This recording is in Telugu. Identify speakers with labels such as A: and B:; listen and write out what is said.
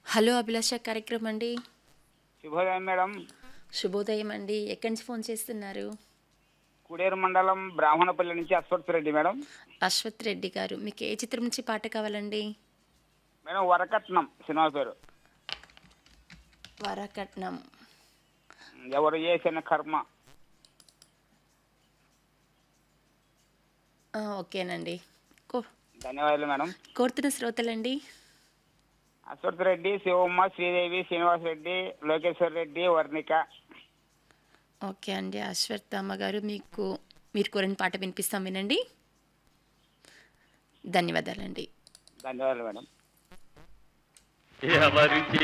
A: హలో అభిలాష కార్యక్రమం అండి
B: శుభోదయం మేడం
A: శుభోదయం అండి ఎక్కడి నుంచి ఫోన్ చేస్తున్నారు
B: కుడేరు మండలం బ్రాహ్మణపల్లి నుంచి అశ్వత్ రెడ్డి మేడం
A: అశ్వత్ రెడ్డి గారు మీకు ఏ చిత్రం నుంచి పాట కావాలండి
B: మేడం వరకట్నం సినిమా పేరు
A: వరకట్నం
B: ఎవరు చేసిన కర్మ
A: ఆ, ఓకేనండి కో
B: ధన్యవాదాలు మేడం
A: కోరుతున్న శ్రోతలండి
B: అశ్వత్ రెడ్డి శివమ్మ శ్రీదేవి శ్రీనివాస్ రెడ్డి లోకేశ్వర్ రెడ్డి వర్ణిక
A: ఓకే అండి అశ్వత్థమ్మ గారు మీకు మీరు కోరిన పాట వినిపిస్తాం వినండి ధన్యవాదాలండి
B: ధన్యవాదాలు మేడం
C: ఎవరికి